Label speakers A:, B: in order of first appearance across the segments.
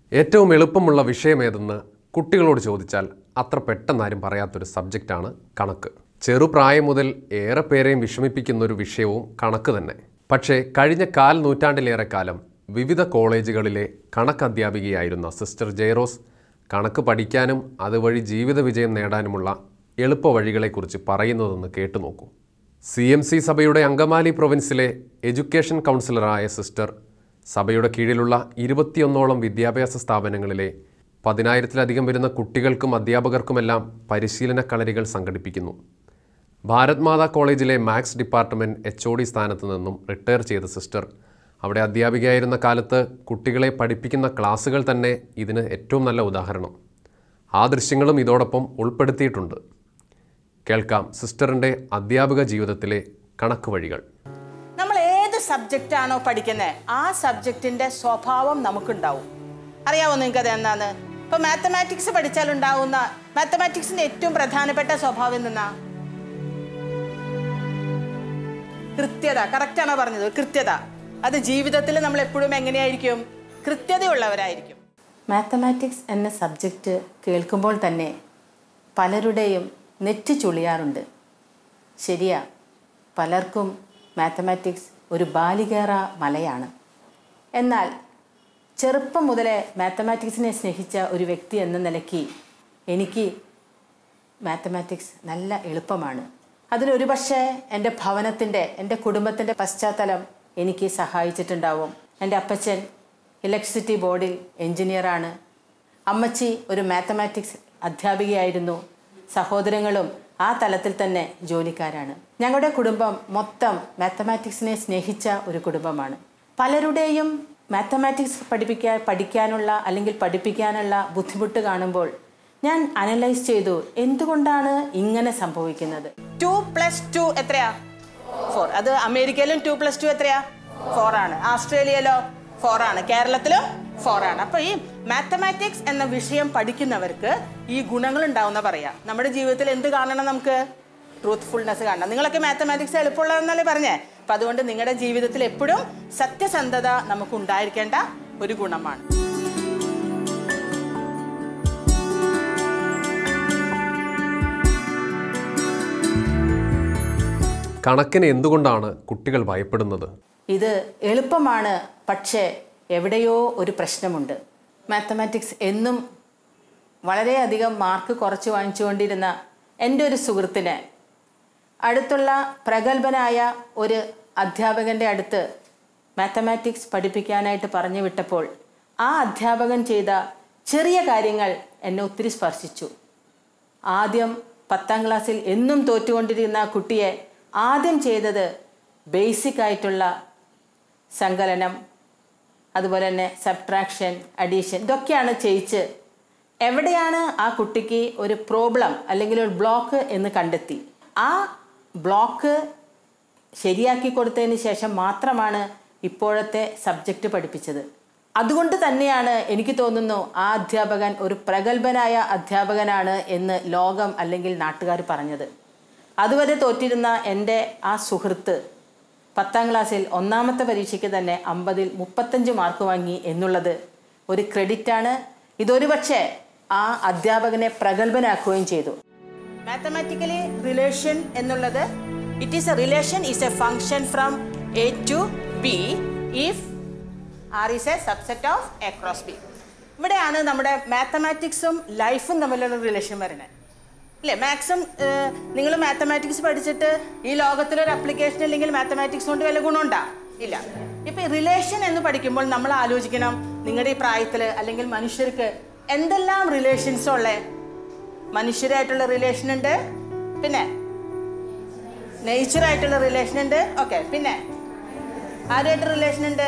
A: ഏറ്റവും എളുപ്പമുള്ള വിഷയമേതെന്ന് കുട്ടികളോട് ചോദിച്ചാൽ അത്ര പെട്ടെന്നാരും പറയാത്തൊരു സബ്ജക്റ്റാണ് കണക്ക് ചെറുപ്രായം മുതൽ ഏറെ പേരെയും വിഷമിപ്പിക്കുന്ന ഒരു വിഷയവും കണക്ക് തന്നെ പക്ഷേ കഴിഞ്ഞ കാൽ നൂറ്റാണ്ടിലേറെ കാലം വിവിധ കോളേജുകളിലെ കണക്ക് അധ്യാപികയായിരുന്ന സിസ്റ്റർ ജെയറോസ് കണക്ക് പഠിക്കാനും അതുവഴി ജീവിത വിജയം നേടാനുമുള്ള എളുപ്പ വഴികളെക്കുറിച്ച് പറയുന്നതെന്ന് കേട്ടു നോക്കൂ സി എം സി സഭയുടെ അങ്കമാലി പ്രൊവിൻസിലെ എഡ്യൂക്കേഷൻ കൗൺസിലറായ സിസ്റ്റർ സഭയുടെ കീഴിലുള്ള ഇരുപത്തിയൊന്നോളം വിദ്യാഭ്യാസ സ്ഥാപനങ്ങളിലെ പതിനായിരത്തിലധികം വരുന്ന കുട്ടികൾക്കും അധ്യാപകർക്കുമെല്ലാം പരിശീലന കളരികൾ സംഘടിപ്പിക്കുന്നു ഭാരത് മാതാ കോളേജിലെ maths department H O D സ്ഥാനത്ത് നിന്നും റിട്ടയർ ചെയ്ത സിസ്റ്റർ അവിടെ അധ്യാപികയായിരുന്ന കാലത്ത് കുട്ടികളെ പഠിപ്പിക്കുന്ന ക്ലാസ്സുകൾ തന്നെ ഇതിന് ഏറ്റവും നല്ല ഉദാഹരണം ആ ദൃശ്യങ്ങളും ഇതോടൊപ്പം ഉൾപ്പെടുത്തിയിട്ടുണ്ട് കേൾക്കാം സിസ്റ്ററിൻ്റെ അധ്യാപക ജീവിതത്തിലെ കണക്ക് വഴികൾ
B: നമ്മൾ ഏത് സബ്ജക്റ്റ് ആണോ പഠിക്കുന്നത് ആ സബ്ജക്റ്റിന്റെ സ്വഭാവം നമുക്കുണ്ടാവും അറിയാവോ നിങ്ങൾക്ക് അത് എന്നാന്ന് ഇപ്പൊ മാത്തമാറ്റിക്സ് പഠിച്ചാൽ ഉണ്ടാവുന്ന മാത്തമാറ്റിക്സിന്റെ ഏറ്റവും പ്രധാനപ്പെട്ട സ്വഭാവം എന്തെന്നാ കൃത്യത കറക്റ്റ് ആണോ പറഞ്ഞത് കൃത്യത അത് ജീവിതത്തിൽ നമ്മൾ എപ്പോഴും എങ്ങനെയായിരിക്കും കൃത്യതയുള്ളവരായിരിക്കും മാത്തമാറ്റിക്സ് എന്ന സബ്ജക്റ്റ് കേൾക്കുമ്പോൾ തന്നെ പലരുടെയും നെറ്റ് ചുളിയാറുണ്ട് ശരിയാ പലർക്കും മാത്തമാറ്റിക്സ് ഒരു ബാലികേറ മലയാണ് എന്നാൽ ചെറുപ്പം മുതലേ മാത്തമാറ്റിക്സിനെ സ്നേഹിച്ച ഒരു വ്യക്തി എന്ന നിലയ്ക്ക് എനിക്ക് മാത്തമാറ്റിക്സ് നല്ല എളുപ്പമാണ് അതിലൊരു പക്ഷേ എൻ്റെ ഭവനത്തിൻ്റെ എൻ്റെ കുടുംബത്തിൻ്റെ പശ്ചാത്തലം എനിക്ക് സഹായിച്ചിട്ടുണ്ടാവും എൻ്റെ അപ്പച്ചൻ ഇലക്ട്രിസിറ്റി ബോർഡിൽ എഞ്ചിനീയറാണ് അമ്മച്ചി ഒരു മാത്തമാറ്റിക്സ് അധ്യാപികയായിരുന്നു സഹോദരങ്ങളും ആ തലത്തിൽ തന്നെ ജോലിക്കാരാണ് ഞങ്ങളുടെ കുടുംബം മൊത്തം മാത്തമാറ്റിക്സിനെ സ്നേഹിച്ച ഒരു കുടുംബമാണ് പലരുടെയും മാത്തമാറ്റിക്സ് പഠിപ്പിക്കാൻ പഠിക്കാനുള്ള അല്ലെങ്കിൽ പഠിപ്പിക്കാനുള്ള ബുദ്ധിമുട്ട് കാണുമ്പോൾ ഞാൻ അനലൈസ് ചെയ്തു എന്തുകൊണ്ടാണ് ഇങ്ങനെ സംഭവിക്കുന്നത് ടു പ്ലസ് ടു എത്രയാ ഫോർ അത് അമേരിക്കയിലും ടു പ്ലസ് ടു എത്രയാ ഫോർ ആണ് ഓസ്ട്രേലിയയിലോ ഫോർ ആണ് കേരളത്തിലും ഫോർ ആണ് അപ്പൊ ഈ മാത്തമാറ്റിക്സ് എന്ന വിഷയം പഠിക്കുന്നവർക്ക് ഈ ഗുണങ്ങൾ ഉണ്ടാവുന്ന പറയാ നമ്മുടെ ജീവിതത്തിൽ എന്ത് കാണണം നമുക്ക് ട്രൂത്ത്ഫുൾനെസ് കാണണം നിങ്ങളൊക്കെ മാത്തമാറ്റിക്സ് എളുപ്പമുള്ളതെന്നല്ലേ പറഞ്ഞേ അപ്പൊ അതുകൊണ്ട് നിങ്ങളുടെ ജീവിതത്തിൽ എപ്പോഴും സത്യസന്ധത നമുക്ക് ഉണ്ടായിരിക്കേണ്ട ഒരു ഗുണമാണ്
A: കണക്കിന് എന്തുകൊണ്ടാണ് കുട്ടികൾ ഭയപ്പെടുന്നത്
B: ഇത് എളുപ്പമാണ് പക്ഷേ എവിടെയോ ഒരു പ്രശ്നമുണ്ട് മാത്തമാറ്റിക്സ് എന്നും വളരെയധികം മാർക്ക് കുറച്ച് വാങ്ങിച്ചുകൊണ്ടിരുന്ന എൻ്റെ ഒരു സുഹൃത്തിന് അടുത്തുള്ള പ്രഗത്ഭനായ ഒരു അധ്യാപകൻ്റെ അടുത്ത് മാത്തമാറ്റിക്സ് പഠിപ്പിക്കാനായിട്ട് പറഞ്ഞു വിട്ടപ്പോൾ ആ അധ്യാപകൻ ചെയ്ത ചെറിയ കാര്യങ്ങൾ എന്നെ ഒത്തിരി സ്പർശിച്ചു ആദ്യം പത്താം ക്ലാസ്സിൽ എന്നും തോറ്റുകൊണ്ടിരുന്ന ആ കുട്ടിയെ ആദ്യം ചെയ്തത് ബേസിക് ആയിട്ടുള്ള സങ്കലനം അതുപോലെ തന്നെ സബ്ട്രാക്ഷൻ അഡീഷൻ ഇതൊക്കെയാണ് ചെയ്യിച്ച് എവിടെയാണ് ആ കുട്ടിക്ക് ഒരു പ്രോബ്ലം അല്ലെങ്കിൽ ഒരു ബ്ലോക്ക് എന്ന് കണ്ടെത്തി ആ ബ്ലോക്ക് ശരിയാക്കി കൊടുത്തതിന് ശേഷം മാത്രമാണ് ഇപ്പോഴത്തെ സബ്ജക്റ്റ് പഠിപ്പിച്ചത് അതുകൊണ്ട് തന്നെയാണ് എനിക്ക് തോന്നുന്നു ആ അധ്യാപകൻ ഒരു പ്രഗത്ഭനായ അധ്യാപകനാണ് എന്ന് ലോകം അല്ലെങ്കിൽ നാട്ടുകാർ പറഞ്ഞത് അതുവരെ തോറ്റിരുന്ന എൻ്റെ ആ സുഹൃത്ത് പത്താം ക്ലാസ്സിൽ ഒന്നാമത്തെ പരീക്ഷയ്ക്ക് തന്നെ അമ്പതിൽ മുപ്പത്തഞ്ച് മാർക്ക് വാങ്ങി എന്നുള്ളത് ഒരു ക്രെഡിറ്റാണ് ഇതൊരു പക്ഷേ ആ അധ്യാപകനെ പ്രഗത്ഭനാക്കുകയും ചെയ്തു മാത്തമാറ്റിക്കലി റിലേഷൻ എന്നുള്ളത് it is a relation is a function from A to B if R is a subset of A cross B ഇവിടെയാണ് നമ്മുടെ മാത്തമാറ്റിക്സും ലൈഫും തമ്മിലുള്ള റിലേഷൻ വരുന്നത് ഇല്ലേ മാക്സും നിങ്ങൾ മാത്തമാറ്റിക്സ് പഠിച്ചിട്ട് ഈ ലോകത്തിലൊരു അപ്ലിക്കേഷൻ ഇല്ലെങ്കിൽ മാത്തമാറ്റിക്സ് കൊണ്ട് വല്ല ഗുണമുണ്ടാ ഇല്ല ഇപ്പൊ റിലേഷൻ എന്ന് പഠിക്കുമ്പോൾ നമ്മൾ ആലോചിക്കണം നിങ്ങളുടെ ഈ പ്രായത്തിൽ അല്ലെങ്കിൽ മനുഷ്യർക്ക് എന്തെല്ലാം റിലേഷൻസ് ഉള്ളേ മനുഷ്യരായിട്ടുള്ള റിലേഷൻ ഉണ്ട് പിന്നെ നേച്ചറായിട്ടുള്ള റിലേഷൻ ഉണ്ട് ഓക്കെ പിന്നെ ആരുമായിട്ട് റിലേഷൻ ഉണ്ട്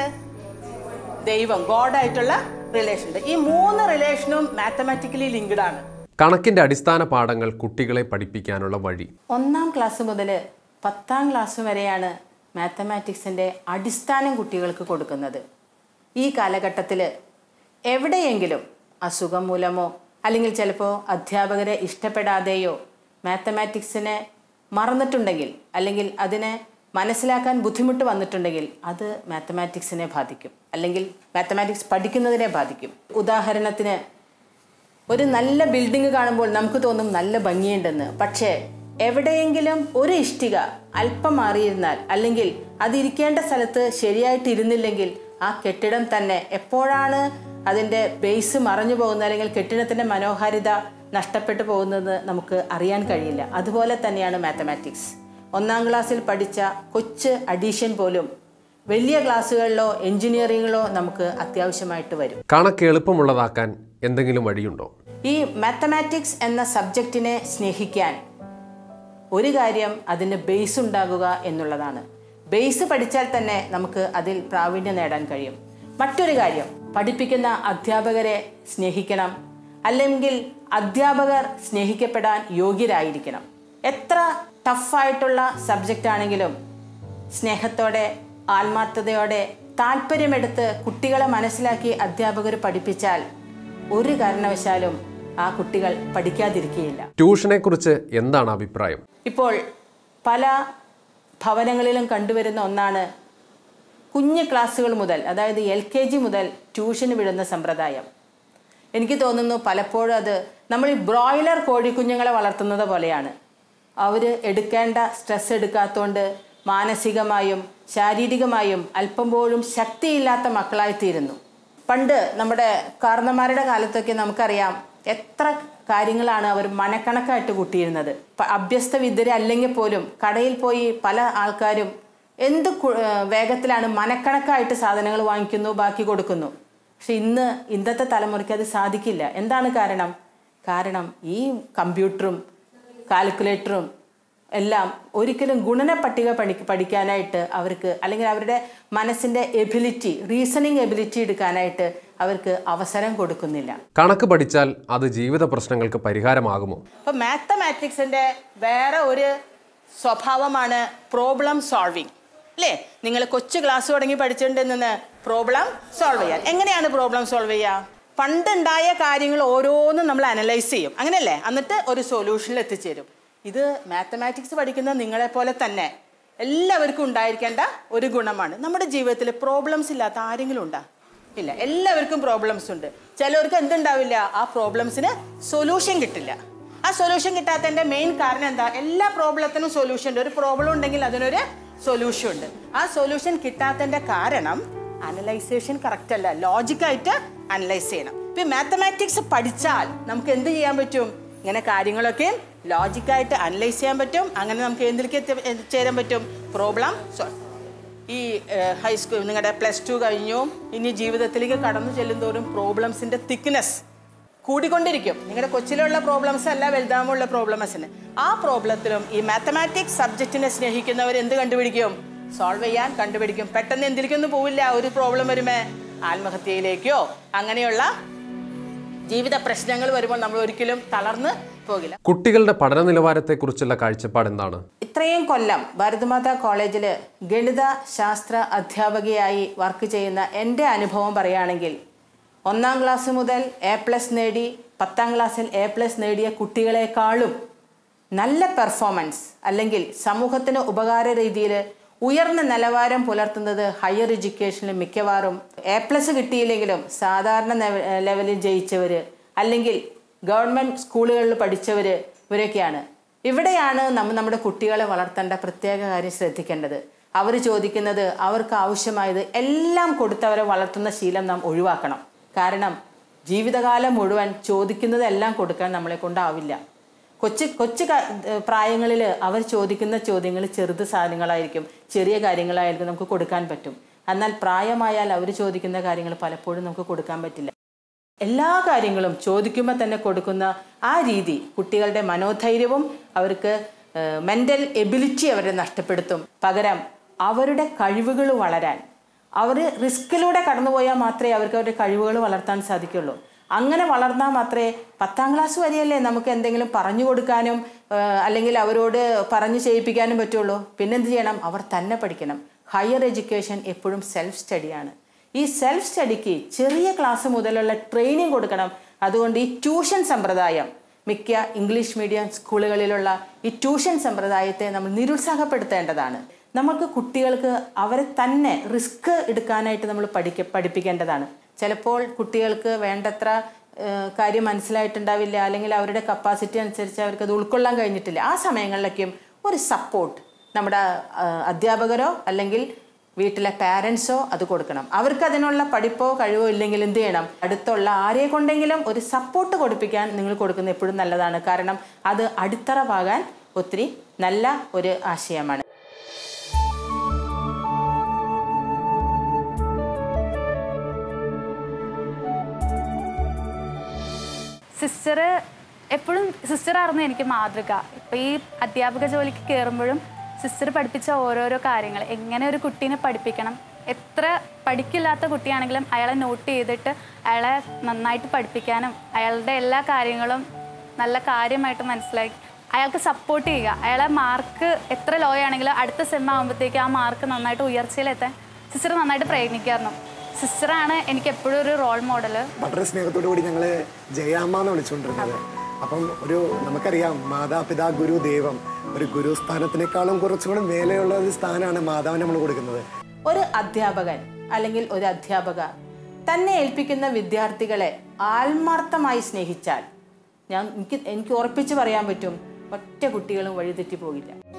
B: ദൈവം ഗോഡായിട്ടുള്ള റിലേഷൻ ഉണ്ട് ഈ മൂന്ന് റിലേഷനും മാത്തമാറ്റിക്കലി ലിങ്ക്ഡ് ആണ്
A: കണക്കിൻ്റെ അടിസ്ഥാന പാഠങ്ങൾ കുട്ടികളെ പഠിപ്പിക്കാനുള്ള വഴി
B: ഒന്നാം ക്ലാസ് മുതൽ പത്താം ക്ലാസ് വരെയാണ് മാത്തമാറ്റിക്സിൻ്റെ അടിസ്ഥാനം കുട്ടികൾക്ക് കൊടുക്കുന്നത് ഈ കാലഘട്ടത്തിൽ എവിടെയെങ്കിലും അസുഖം മൂലമോ അല്ലെങ്കിൽ ചിലപ്പോൾ അധ്യാപകരെ ഇഷ്ടപ്പെടാതെയോ മാത്തമാറ്റിക്സിനെ മറന്നിട്ടുണ്ടെങ്കിൽ അല്ലെങ്കിൽ അതിനെ മനസ്സിലാക്കാൻ ബുദ്ധിമുട്ട് വന്നിട്ടുണ്ടെങ്കിൽ അത് മാത്തമാറ്റിക്സിനെ ബാധിക്കും അല്ലെങ്കിൽ മാത്തമാറ്റിക്സ് പഠിക്കുന്നതിനെ ബാധിക്കും ഉദാഹരണത്തിന് ഒരു നല്ല ബിൽഡിംഗ് കാണുമ്പോൾ നമുക്ക് തോന്നും നല്ല ഭംഗിയുണ്ടെന്ന് പക്ഷേ എവിടെയെങ്കിലും ഒരു ഇഷ്ടിക അല്പം മാറിയിരുന്നാൽ അല്ലെങ്കിൽ അതിരിക്കേണ്ട സ്ഥലത്ത് ശരിയായിട്ട് ഇരുന്നില്ലെങ്കിൽ ആ കെട്ടിടം തന്നെ എപ്പോഴാണ് അതിൻ്റെ ബേസ് മറഞ്ഞു പോകുന്നത് അല്ലെങ്കിൽ കെട്ടിടത്തിൻ്റെ മനോഹാരിത നഷ്ടപ്പെട്ടു പോകുന്നത് നമുക്ക് അറിയാൻ കഴിയില്ല അതുപോലെ തന്നെയാണ് മാത്തമാറ്റിക്സ് ഒന്നാം ക്ലാസ്സിൽ പഠിച്ച കൊച്ച് അഡീഷൻ പോലും വലിയ ക്ലാസ്സുകളിലോ എഞ്ചിനീയറിങ്ങിലോ നമുക്ക് അത്യാവശ്യമായിട്ട് വരും
A: കണക്ക് എളുപ്പമുള്ളതാക്കാൻ എന്തെങ്കിലും വഴിയുണ്ടോ
B: ഈ മാത്തമാറ്റിക്സ് എന്ന സബ്ജക്റ്റിനെ സ്നേഹിക്കാൻ ഒരു കാര്യം അതിന് ബേസ് ഉണ്ടാകുക എന്നുള്ളതാണ് ബേസ് പഠിച്ചാൽ തന്നെ നമുക്ക് അതിൽ പ്രാവീണ്യം നേടാൻ കഴിയും മറ്റൊരു കാര്യം പഠിപ്പിക്കുന്ന അധ്യാപകരെ സ്നേഹിക്കണം അല്ലെങ്കിൽ അധ്യാപകർ സ്നേഹിക്കപ്പെടാൻ യോഗ്യരായിരിക്കണം എത്ര ടഫായിട്ടുള്ള സബ്ജക്റ്റ് ആണെങ്കിലും സ്നേഹത്തോടെ ആത്മാർത്ഥതയോടെ താല്പര്യമെടുത്ത് കുട്ടികളെ മനസ്സിലാക്കി അധ്യാപകർ പഠിപ്പിച്ചാൽ ഒരു കാരണവശാലും ആ കുട്ടികൾ പഠിക്കാതിരിക്കുകയില്ല
A: ട്യൂഷനെ കുറിച്ച് എന്താണ് അഭിപ്രായം
B: ഇപ്പോൾ പല ഭവനങ്ങളിലും കണ്ടുവരുന്ന ഒന്നാണ് കുഞ്ഞ് ക്ലാസ്സുകൾ മുതൽ അതായത് എൽ കെ ജി മുതൽ ട്യൂഷന് വിടുന്ന സമ്പ്രദായം എനിക്ക് തോന്നുന്നു പലപ്പോഴും അത് നമ്മൾ ഈ ബ്രോയിലർ കോഴിക്കുഞ്ഞുങ്ങളെ വളർത്തുന്നത് പോലെയാണ് അവർ എടുക്കേണ്ട സ്ട്രെസ് എടുക്കാത്തതുകൊണ്ട് മാനസികമായും ശാരീരികമായും അല്പം പോലും ശക്തിയില്ലാത്ത മക്കളായിത്തീരുന്നു പണ്ട് നമ്മുടെ കാരണന്മാരുടെ കാലത്തൊക്കെ നമുക്കറിയാം എത്ര കാര്യങ്ങളാണ് അവർ മനക്കണക്കായിട്ട് കൂട്ടിയിരുന്നത് പ- അഭ്യസ്ത വിദ്യരെ അല്ലെങ്കിൽ പോലും കടയിൽ പോയി പല ആൾക്കാരും എന്ത് കു- ഏർ വേഗത്തിലാണ് മനക്കണക്കായിട്ട് സാധനങ്ങൾ വാങ്ങിക്കുന്നു ബാക്കി കൊടുക്കുന്നു പക്ഷെ ഇന്ന് ഇന്നത്തെ തലമുറയ്ക്ക് അത് സാധിക്കില്ല എന്താണ് കാരണം കാരണം ഈ കമ്പ്യൂട്ടറും കാൽക്കുലേറ്ററും എല്ലാം ഒരിക്കലും ഗുണന പട്ടിക പഠി പഠിക്കാനായിട്ട് അവർക്ക് അല്ലെങ്കിൽ അവരുടെ മനസ്സിൻ്റെ എബിലിറ്റി റീസണിങ് എബിലിറ്റി എടുക്കാനായിട്ട് അവർക്ക് അവസരം കൊടുക്കുന്നില്ല
A: കണക്ക് പഠിച്ചാൽ അത് ജീവിത പ്രശ്നങ്ങൾക്ക് പരിഹാരമാകുമോ
B: അപ്പോൾ മാത്തമാറ്റിക്സിൻ്റെ വേറെ ഒരു സ്വഭാവമാണ് പ്രോബ്ലം സോൾവിങ് അല്ലേ നിങ്ങൾ കൊച്ചു ക്ലാസ് തുടങ്ങി പഠിച്ചിട്ടുണ്ട് നിന്ന് പ്രോബ്ലം സോൾവ് ചെയ്യാൻ എങ്ങനെയാണ് പ്രോബ്ലം സോൾവ് ചെയ്യുക പണ്ടുണ്ടായ കാര്യങ്ങൾ ഓരോന്നും നമ്മൾ അനലൈസ് ചെയ്യും അങ്ങനെയല്ലേ എന്നിട്ട് ഒരു സൊല്യൂഷനിൽ എത്തിച്ചേരും ഇത് മാത്തമാറ്റിക്സ് പഠിക്കുന്ന നിങ്ങളെപ്പോലെ തന്നെ എല്ലാവർക്കും ഉണ്ടായിരിക്കേണ്ട ഒരു ഗുണമാണ് നമ്മുടെ ജീവിതത്തിൽ പ്രോബ്ലംസ് ഇല്ലാത്ത ആരെങ്കിലും ഉണ്ടോ ഇല്ല എല്ലാവർക്കും പ്രോബ്ലംസ് ഉണ്ട് ചിലവർക്ക് എന്തുണ്ടാവില്ല ആ പ്രോബ്ലംസിന് സൊല്യൂഷൻ കിട്ടില്ല ആ സൊല്യൂഷൻ കിട്ടാത്തതിന്റെ മെയിൻ കാരണം എന്താ എല്ലാ പ്രോബ്ലത്തിനും സൊല്യൂഷൻ ഉണ്ട് ഒരു പ്രോബ്ലം ഉണ്ടെങ്കിൽ അതിനൊരു സൊല്യൂഷൻ ഉണ്ട് ആ സൊല്യൂഷൻ കിട്ടാത്തതിന്റെ കാരണം അനലൈസേഷൻ കറക്റ്റ് അല്ല ലോജിക്കായിട്ട് അനലൈസ് ചെയ്യണം ഇപ്പൊ മാത്തമാറ്റിക്സ് പഠിച്ചാൽ നമുക്ക് എന്ത് ചെയ്യാൻ പറ്റും ഇങ്ങനെ കാര്യങ്ങളൊക്കെ ലോജിക്കായിട്ട് അനലൈസ് ചെയ്യാൻ പറ്റും അങ്ങനെ നമുക്ക് എന്തിലേക്ക് എത്തി- എത്തിച്ചേരാൻ പറ്റും പ്രോബ്ലം സോൾവ് ഈ ഹൈസ്കൂൾ നിങ്ങളുടെ പ്ലസ് ടു കഴിഞ്ഞു ഇനി ജീവിതത്തിലേക്ക് കടന്നു ചെല്ലുന്തോറും പ്രോബ്ലംസിന്റെ തിക്നെസ് കൂടിക്കൊണ്ടിരിക്കും നിങ്ങളുടെ കൊച്ചിലുള്ള പ്രോബ്ലംസ് അല്ല വലുതാമുള്ള പ്രോബ്ലംസിന് ആ പ്രോബ്ലത്തിലും ഈ മാത്തമാറ്റിക്സ് സബ്ജക്റ്റിനെ സ്നേഹിക്കുന്നവർ എന്ത് കണ്ടുപിടിക്കും സോൾവ് ചെയ്യാൻ കണ്ടുപിടിക്കും പെട്ടെന്ന് എന്തിലേക്കൊന്നും പോവില്ല ഒരു പ്രോബ്ലം വരുമേ ആത്മഹത്യയിലേക്കോ അങ്ങനെയുള്ള ജീവിത പ്രശ്നങ്ങൾ വരുമ്പോൾ നമ്മൾ ഒരിക്കലും തളർന്ന് പോകില്ല
A: കുട്ടികളുടെ പഠന നിലവാരത്തെക്കുറിച്ചുള്ള കാഴ്ചപ്പാട് എന്താണ്
B: ഇത്രയും കൊല്ലം ഭാരതമാതാ കോളേജിൽ ഗണിത ശാസ്ത്ര അധ്യാപകയായി വർക്ക് ചെയ്യുന്ന എൻ്റെ അനുഭവം പറയുകയാണെങ്കിൽ ഒന്നാം ക്ലാസ് മുതൽ എ പ്ലസ് നേടി പത്താം ക്ലാസ്സിൽ എ പ്ലസ് നേടിയ കുട്ടികളെക്കാളും നല്ല പെർഫോമൻസ് അല്ലെങ്കിൽ സമൂഹത്തിന് ഉപകാര രീതിയിൽ ഉയർന്ന നിലവാരം പുലർത്തുന്നത് ഹയർ എഡ്യൂക്കേഷനിൽ മിക്കവാറും എ പ്ലസ് കിട്ടിയില്ലെങ്കിലും സാധാരണ നെവ- ലെവലിൽ ജയിച്ചവർ അല്ലെങ്കിൽ ഗവൺമെൻറ് സ്കൂളുകളിൽ പഠിച്ചവർ ഇവരൊക്കെയാണ് ഇവിടെയാണ് നമ്മൾ നമ്മുടെ കുട്ടികളെ വളർത്തേണ്ട പ്രത്യേക കാര്യം ശ്രദ്ധിക്കേണ്ടത് അവർ ചോദിക്കുന്നത് അവർക്ക് ആവശ്യമായത് എല്ലാം കൊടുത്തവരെ വളർത്തുന്ന ശീലം നാം ഒഴിവാക്കണം കാരണം ജീവിതകാലം മുഴുവൻ ചോദിക്കുന്നതെല്ലാം കൊടുക്കാൻ നമ്മളെ കൊണ്ടാവില്ല കൊച്ചു കൊച്ചു പ്രായങ്ങളിൽ അവർ ചോദിക്കുന്ന ചോദ്യങ്ങൾ ചെറുത് സാധനങ്ങളായിരിക്കും ചെറിയ കാര്യങ്ങളായിരിക്കും നമുക്ക് കൊടുക്കാൻ പറ്റും എന്നാൽ പ്രായമായാൽ അവർ ചോദിക്കുന്ന കാര്യങ്ങൾ പലപ്പോഴും നമുക്ക് കൊടുക്കാൻ പറ്റില്ല എല്ലാ കാര്യങ്ങളും ചോദിക്കുമ്പോൾ തന്നെ കൊടുക്കുന്ന ആ രീതി കുട്ടികളുടെ മനോധൈര്യവും അവർക്ക് മെൻ്റൽ എബിലിറ്റി അവരെ നഷ്ടപ്പെടുത്തും പകരം അവരുടെ കഴിവുകൾ വളരാൻ അവർ റിസ്കിലൂടെ കടന്നുപോയാൽ മാത്രമേ അവർക്ക് അവരുടെ കഴിവുകൾ വളർത്താൻ സാധിക്കുള്ളൂ അങ്ങനെ വളർന്നാൽ മാത്രമേ പത്താം ക്ലാസ് വരെയല്ലേ നമുക്ക് എന്തെങ്കിലും പറഞ്ഞു കൊടുക്കാനും ആ, അല്ലെങ്കിൽ അവരോട് പറഞ്ഞു ചെയ്യിപ്പിക്കാനും പറ്റുള്ളൂ പിന്നെന്ത് ചെയ്യണം അവർ തന്നെ പഠിക്കണം ഹയർ എഡ്യൂക്കേഷൻ എപ്പോഴും സെൽഫ് സ്റ്റഡിയാണ് ഈ സെൽഫ് സ്റ്റഡിക്ക് ചെറിയ ക്ലാസ് മുതലുള്ള ട്രെയിനിങ് കൊടുക്കണം അതുകൊണ്ട് ഈ ട്യൂഷൻ സമ്പ്രദായം മിക്ക ഇംഗ്ലീഷ് മീഡിയം സ്കൂളുകളിലുള്ള ഈ ട്യൂഷൻ സമ്പ്രദായത്തെ നമ്മൾ നിരുത്സാഹപ്പെടുത്തേണ്ടതാണ് നമുക്ക് കുട്ടികൾക്ക് അവരെ തന്നെ റിസ്ക് എടുക്കാനായിട്ട് നമ്മൾ പഠിക്ക പഠിപ്പിക്കേണ്ടതാണ് ചിലപ്പോൾ കുട്ടികൾക്ക് വേണ്ടത്ര ഏഹ്, കാര്യം മനസ്സിലായിട്ടുണ്ടാവില്ല അല്ലെങ്കിൽ അവരുടെ കപ്പാസിറ്റി അനുസരിച്ച് അവർക്ക് അത് ഉൾക്കൊള്ളാൻ കഴിഞ്ഞിട്ടില്ല ആ സമയങ്ങളിലൊക്കെയും ഒരു സപ്പോർട്ട് നമ്മുടെ ആ, അധ്യാപകരോ അല്ലെങ്കിൽ വീട്ടിലെ പാരൻസോ അത് കൊടുക്കണം അവർക്ക് അതിനുള്ള പഠിപ്പോ കഴിവോ ഇല്ലെങ്കിൽ എന്ത് ചെയ്യണം അടുത്തുള്ള ആരെ കൊണ്ടെങ്കിലും ഒരു സപ്പോർട്ട് കൊടുപ്പിക്കാൻ നിങ്ങൾ കൊടുക്കുന്നത് എപ്പോഴും നല്ലതാണ് കാരണം അത് അടിത്തറവാകാൻ ഒത്തിരി നല്ല ഒരു ആശയമാണ്
C: സിസ്റ്റർ എപ്പോഴും സിസ്റ്റർ ആയിരുന്നു എനിക്ക് മാതൃക ഇപ്പം ഈ അധ്യാപക ജോലിക്ക് കയറുമ്പോഴും സിസ്റ്റർ പഠിപ്പിച്ച ഓരോരോ കാര്യങ്ങൾ എങ്ങനെ ഒരു കുട്ടീനെ പഠിപ്പിക്കണം എത്ര പഠിക്കില്ലാത്ത കുട്ടിയാണെങ്കിലും അയാളെ നോട്ട് ചെയ്തിട്ട് അയാളെ നന്നായിട്ട് പഠിപ്പിക്കാനും അയാളുടെ എല്ലാ കാര്യങ്ങളും നല്ല കാര്യമായിട്ട് മനസ്സിലാക്കി അയാൾക്ക് സപ്പോർട്ട് ചെയ്യുക അയാളെ മാർക്ക് എത്ര ലോ ആണെങ്കിലും അടുത്ത സെം ആകുമ്പോഴത്തേക്ക് ആ മാർക്ക് നന്നായിട്ട് ഉയർച്ചയിലെത്താൻ സിസ്റ്റർ നന്നായിട്ട് പ്രയത്നിക്കായിരുന്നു സിസ്റ്ററാണ് എനിക്ക് എപ്പോഴും ഒരു റോൾ മോഡൽ
D: വളരെ സ്നേഹത്തോടു കൂടി ഞങ്ങള് ജയാമ്മ എന്ന് വിളിച്ചുകൊണ്ടിരുന്നത് അപ്പം ഒരു നമുക്കറിയാം മാതാപിതാ ഗുരു ദൈവം ഒരു ഗുരുസ്ഥാനത്തിനേക്കാളും കുറച്ചുകൂടെ മേലെയുള്ള ഒരു സ്ഥാനമാണ് മാതാവിന് നമ്മൾ കൊടുക്കുന്നത്
B: ഒരു അധ്യാപകൻ അല്ലെങ്കിൽ ഒരു അധ്യാപക തന്നെ ഏൽപ്പിക്കുന്ന വിദ്യാർത്ഥികളെ ആത്മാർത്ഥമായി സ്നേഹിച്ചാൽ ഞാൻ എനിക്ക് എനിക്ക് ഉറപ്പിച്ച് പറയാൻ പറ്റും ഒറ്റ കുട്ടികളും വഴിതെറ്റി പോകില്ല